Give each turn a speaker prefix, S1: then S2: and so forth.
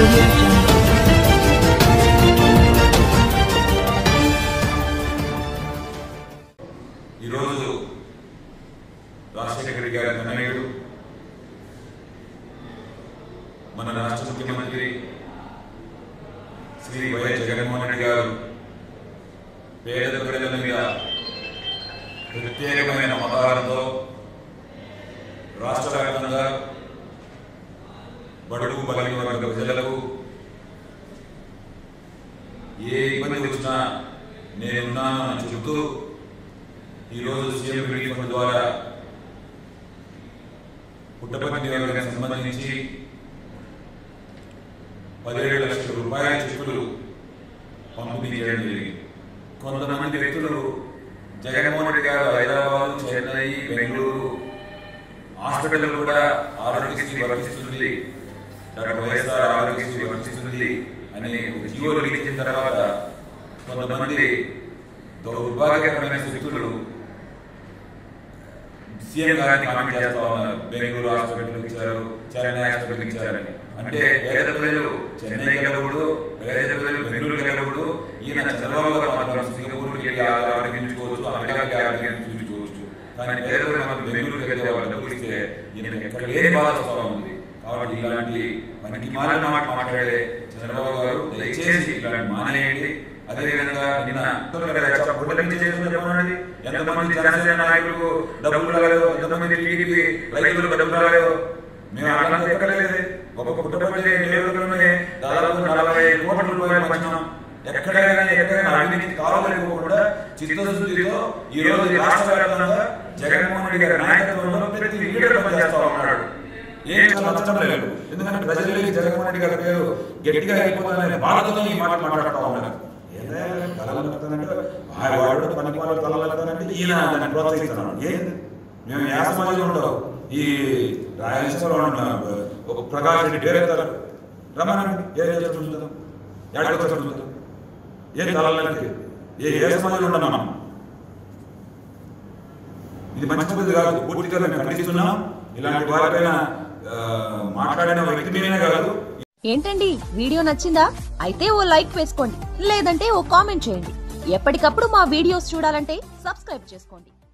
S1: audio jungle.
S2: ఈరోజు రాజశేఖర గారి తనయుడు మన రాష్ట్ర ముఖ్యమంత్రి శ్రీ వైఎస్ జగన్మోహన్ రెడ్డి గారు పేద ప్రజల మీద ప్రత్యేకమైన మతాలతో రాష్ట్ర వ్యాప్తంగా బడుగు బలిగిన వర్గ ప్రజలకు ఏ ఇబ్బంది వచ్చినా నేనున్నాను అని చెబుతూ ఈరోజు సీఎం రిలీఫ్ ఫండ్ ద్వారా పుట్టపర్తి నియోజకవర్గానికి సంబంధించి పదిహేడు లక్షల రూపాయల చెక్కులు పంపిణీ చేయడం జరిగింది కొంతమంది వ్యక్తులు జగన్మోహన్ రెడ్డి గారు హైదరాబాద్ చెన్నై బెంగళూరు హాస్పిటల్ కూడా ఆరోగ్యశ్రీ వర్తిస్తుంది డాక్టర్ వైఎస్ఆర్ ఆరోగ్యశ్రీ వర్తిస్తుంది అని ఒక జీవో రిలీజ్ చేసిన తర్వాత కొంతమంది దౌర్భాగ్యకరమైన వ్యక్తులు సీఎం గారిని కామెంట్ చేస్తా ఉన్నారు బెంగళూరు హాస్పిటల్ ఇచ్చారు చెన్నై హాస్పిటల్ ఇచ్చారని అంటే పేద ప్రజలు చెన్నై గెలవడు పేద ప్రజలు బెంగళూరు గెలవడు ఈయన చంద్రబాబు గారు మాత్రం సింగపూర్కి వెళ్ళి ఆరోగ్యించుకోవచ్చు అమెరికాకి ఆరోగ్యించుకోవచ్చు కానీ పేద ప్రజలు మాత్రం బెంగళూరుకి వెళ్తే వాళ్ళు డబ్బులు ఇస్తే ఈయన ఎక్కడ లేని బాధ వస్తూ ఉంది కాబట్టి ఇలాంటి మనకి మాలిన మాట మాట్లాడే చంద్రబాబు గారు దయచేసి ఇలాంటి మానేయండి అదేవిధంగా నిన్న పుట్టలించి చేసిన చెప్పండి ఎంతమంది జనసేన నాయకులకు డబ్బులు రాలేదు ఎంతమంది టీడీపీ రైతులకు డబ్బులు రాలేదు మేము అట్లా ఎక్కడలేదు ఒక పుట్టపల్లి నియోజకవర్గంలోనే దాదాపు నలభై కోట్ల రూపాయలు పంచాం ఎక్కడైనా ఎక్కడైనా అవినీతి కావాలనుకోకుండా చిత్తశుద్ధితో ఈ రోజు ఈ రాష్ట్ర వ్యాప్తంగా జగన్మోహన్ రెడ్డి గారి నాయకత్వంలో ప్రతి లీడర్ పనిచేస్తా ఉన్నాడు ఏం నచ్చడం లేదు ఎందుకంటే ప్రజలకి జగన్మోహన్ రెడ్డి గారి పేరు గట్టిగా అయిపోతుందనే బాధతో ఈ మాట మాట్లాడుతూ ఉన్నారు వాడు పనికి వాళ్ళు తలలంటే ఈయన దాన్ని ప్రోత్సహిస్తున్నాడు ఏంది మేము ఏ సమాజంలో ఉండవు ఈ రాయలసీమలో ఉన్న ఒక ప్రకాష్ రెడ్డి పేరెత్తారు రమ్మనండి ఏ రిజల్ట్ చూద్దాం ఎక్కడికి వచ్చాడు చూద్దాం ఏ తలాలంటే ఏ ఏ సమాజంలో ఉన్నాం మనం ఇది మంచి పద్ధతి కాదు పూర్తిగా మేము ఖండిస్తున్నాం ఇలాంటి వారిపైన ఆ, మాట్లాడిన వ్యక్తి మీదనే కాదు
S3: ఏంటండి వీడియో నచ్చిందా అయితే ఓ లైక్ వేసుకోండి లేదంటే ఓ కామెంట్ చేయండి ఎప్పటికప్పుడు మా వీడియోస్ చూడాలంటే సబ్స్క్రైబ్ చేసుకోండి